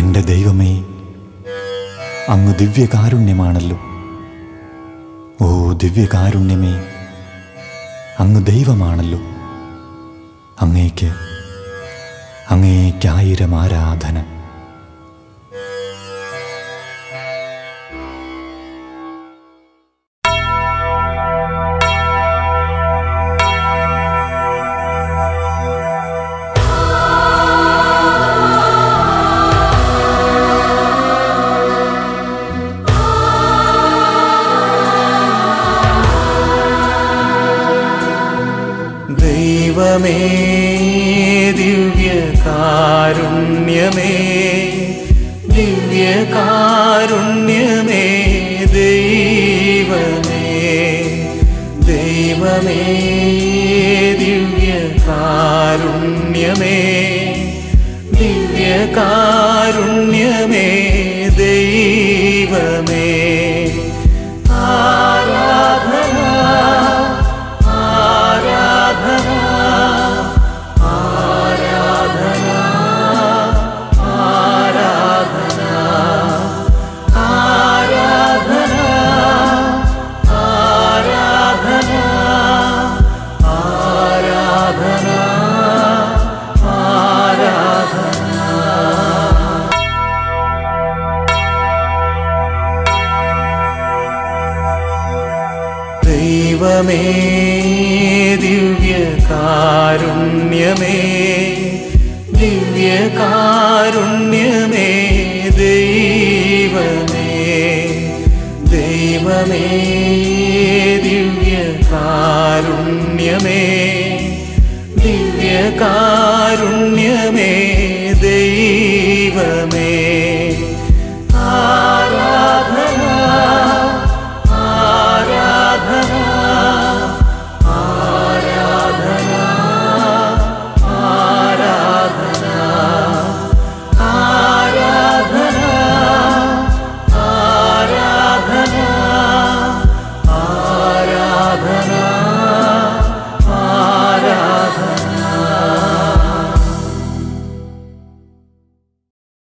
എൻ്റെ ദൈവമേ അങ്ങ് ദിവ്യകാരുണ്യമാണല്ലോ ഓ ദിവ്യകാരുണ്യമേ അങ്ങ് ദൈവമാണല്ലോ അങ്ങേക്ക് അങ്ങേക്കായിരം ആരാധന ദൈവമേ ദിവ്യകാരുണ്യമേ ദിവ്യകാരുണ്യമേ ദൈവമേ ദൈവമേ ദിവ്യകാരുണ്യമേ ദിവ്യകാരുണ്യമേ ദൈവമേ ആരാധന ആരാധന ആരാധന ആരാധന ആരാധന ആരാധന ആരാധന ആരാധന ദൈവമേ ദിവ്യകാരുണ്യമേ ദിവ്യകാരുണ്യമേ ദൈവമേ ദൈവമേ ദിവ്യകാരുണ്യമേ ദിവ്യകാരുണ്യമേ ദൈവമേ